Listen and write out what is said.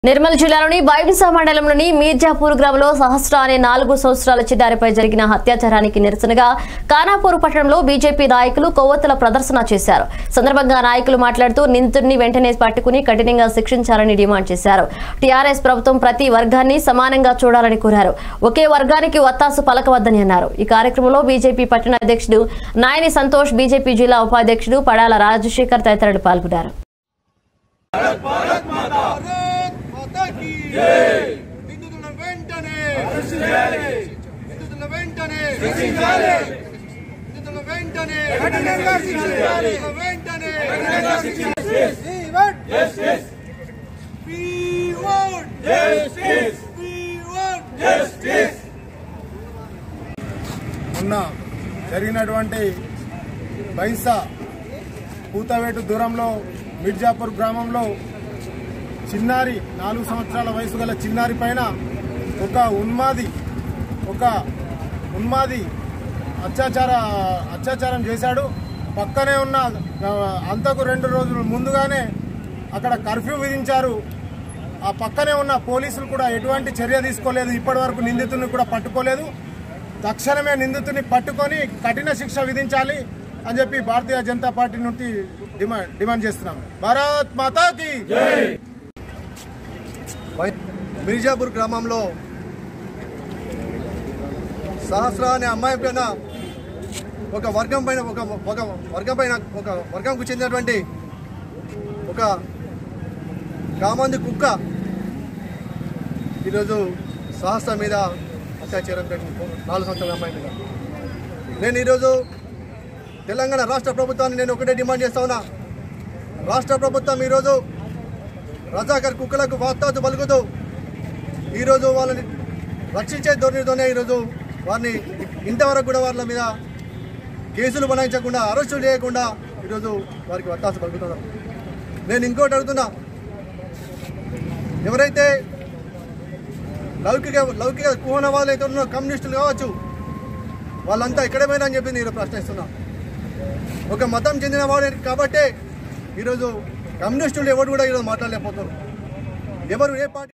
నిర్మల్ జిల్లాలోని బైంసా మండలంలోని మీర్జాపూర్ గ్రామంలో సహస్ర అనే నాలుగు సంవత్సరాల చిన్నారిపై జరిగిన అత్యాచారానికి నిరసనగా కానాపూర్ పట్టణంలో బీజేపీ నాయకులు కొవ్వొత్తుల ప్రదర్శన చేశారు సందర్భంగా నాయకులు మాట్లాడుతూ నిందితుడిని వెంటనే పట్టుకుని కఠినంగా శిక్షించాలని డిమాండ్ చేశారు టీఆర్ఎస్ ప్రభుత్వం ప్రతి వర్గాన్ని సమానంగా చూడాలని కోరారు ఒకే వర్గానికి వత్తాసు పలకవద్దని అన్నారు ఈ కార్యక్రమంలో బీజేపీ పట్టణ అధ్యక్షుడు నాయని సంతోష్ బీజేపీ జిల్లా ఉపాధ్యక్షుడు పడాల రాజశేఖర్ తదితరులు పాల్గొన్నారు భారత్ మాతా కీ జై నిందితుల వెంటనే నిందితుల వెంటనే నిందితుల వెంటనే నిందితుల వెంటనే We want justice. We want justice. We want justice. మొన్న జరిగినటువంటి బైసా పూతవేటు దూరంలో మిర్జాపూర్ గ్రామంలో చిన్నారి నాలుగు సంవత్సరాల వయసు గల చిన్నారి పైన ఒక ఉన్మాది ఒక ఉన్మాది అత్యాచార అత్యాచారం చేశాడు పక్కనే ఉన్న ఆ, అంతకు రెండు రోజులు ముందుగానే అక్కడ కర్ఫ్యూ విధించారు ఆ పక్కనే ఉన్న పోలీసులు కూడా ఎటువంటి చర్య తీసుకోలేదు ఇప్పటి వరకు నిందితుడిని కూడా పట్టుకోలేదు తక్షణమే నిందితుడిని పట్టుకొని కఠిన శిక్ష విధించాలి అని చెప్పి భారతీయ జనతా పార్టీ నుండి డిమాండ్ డిమాండ్ చేస్తున్నాం భారత్ మాతాకి మిర్జాపూర్ గ్రామంలో సహస్ర అనే అమ్మాయి పైన ఒక వర్గం పైన ఒక ఒక వర్గం పైన ఒక వర్గంకు చెందినటువంటి ఒక కామంది కుక్క ఈరోజు సహస్ర మీద అత్యాచారం జరిగింది నాలుగు సంవత్సరాల అమ్మాయి మీద నేను ఈరోజు తెలంగాణ రాష్ట్ర ప్రభుత్వాన్ని నేను ఒకటే డిమాండ్ చేస్తా ఉన్నా రాష్ట్ర ప్రభుత్వం ఈరోజు రజాకర్ కుక్కలకు వాస్తాదు పలుకుతూ ఈరోజు వాళ్ళని రక్షించే ధోరణితోనే ఈరోజు వారిని ఇంతవరకు కూడా వాళ్ళ మీద కేసులు బనాయించకుండా అరెస్టులు చేయకుండా ఈరోజు వారికి వత్తాసు పలుకుతున్నారు నేను ఇంకోటి అడుగుతున్నా ఎవరైతే లౌకిక లౌకిక కుహనవాదులు అయితే ఉన్నారో కమ్యూనిస్టులు కావచ్చు వాళ్ళంతా ఎక్కడ పోయినా అని చెప్పి నేను ప్రశ్నిస్తున్నా ఒక మతం చెందిన వాడు కాబట్టే ఈరోజు కమ్యూనిస్టులు ఎవరు కూడా ఈరోజు మాట్లాడలేకపోతున్నారు ఎవరు ఏ పార్టీ